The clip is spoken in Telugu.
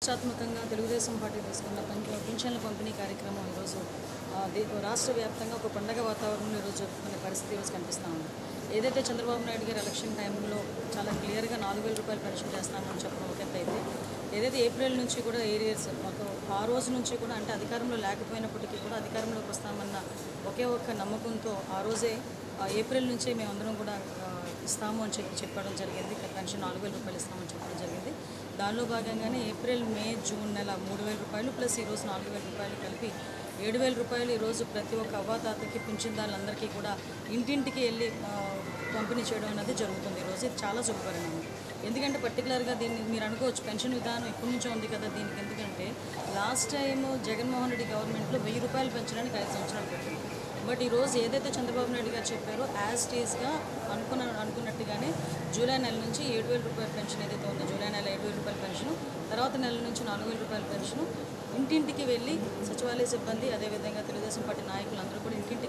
ప్రతిష్టాత్మకంగా తెలుగుదేశం పార్టీ తీసుకున్న పెన్- పింఛన్ల పంపిణీ కార్యక్రమం ఈరోజు ఆ, దే- రాష్ట్ర వ్యాప్తంగా ఒక పండగ వాతావరణంలో ఈరోజు జరుపుకునే పరిస్థితి ఈరోజు కనిపిస్తూ ఉంది ఏదైతే చంద్రబాబు నాయుడు గారు ఎలక్షన్ టైంలో చాలా క్లియర్గా నాలుగు వేల రూపాయలు పెన్షన్ చేస్తామని చెప్పడం ఒక ఎత్తు అయితే ఏదైతే ఏప్రిల్ నుంచి కూడా ఏరియాస్ మాకు ఆ రోజు నుంచి కూడా అంటే అధికారంలో లేకపోయినప్పటికీ కూడా అధికారంలోకి వస్తామన్న ఒకే ఒక్క నమ్మకంతో ఆ రోజే ఆ, ఏప్రిల్ నుంచే మేమందరం కూడా ఆ, ఇస్తాము అని చెప్పి చెప్పడం జరిగింది పెన్షన్ నాలుగు వేల రూపాయలు ఇస్తామని చెప్పడం జరిగింది దానిలో భాగంగానే ఏప్రిల్ మే జూన్ నెల మూడు వేల రూపాయలు ప్లస్ ఈరోజు నాలుగు వేల రూపాయలు కలిపి ఏడు వేల రూపాయలు ఈరోజు ప్రతి ఒక్క అవ్వాతాతకి పింఛన్దారులందరికీ కూడా ఇంటింటికి వెళ్ళి ఆ, పంపిణీ చేయడం అనేది జరుగుతుంది ఈరోజు ఇది చాలా శుభపరిణామం ఎందుకంటే పర్టికులర్గా దీన్ని మీరు అనుకోవచ్చు పెన్షన్ విధానం ఇప్పటి నుంచో ఉంది కదా దీనికి ఎందుకంటే లాస్ట్ టైం జగన్మోహన్ రెడ్డి గవర్నమెంట్లో వెయ్యి రూపాయలు పెంచడానికి ఐదు సంవత్సరాలు పెట్టింది బట్ ఈరోజు ఏదైతే చంద్రబాబు నాయుడు గారు చెప్పారో యాజ్ టీజ్గా అనుకున్న అనుకున్నట్టుగానే జూలై నెల నుంచి ఏడు వేల రూపాయల పెన్షన్ ఏదైతే ఉందో జూలై నెల ఏడు వేల రూపాయల పెన్షన్ తర్వాత నెల నుంచి నాలుగు వేల రూపాయల పెన్షన్ ఇంటింటికి వెళ్ళి సచివాలయ సిబ్బంది అదేవిధంగా తెలుగుదేశం పార్టీ నాయకులు అందరూ కూడా ఇంటింటికి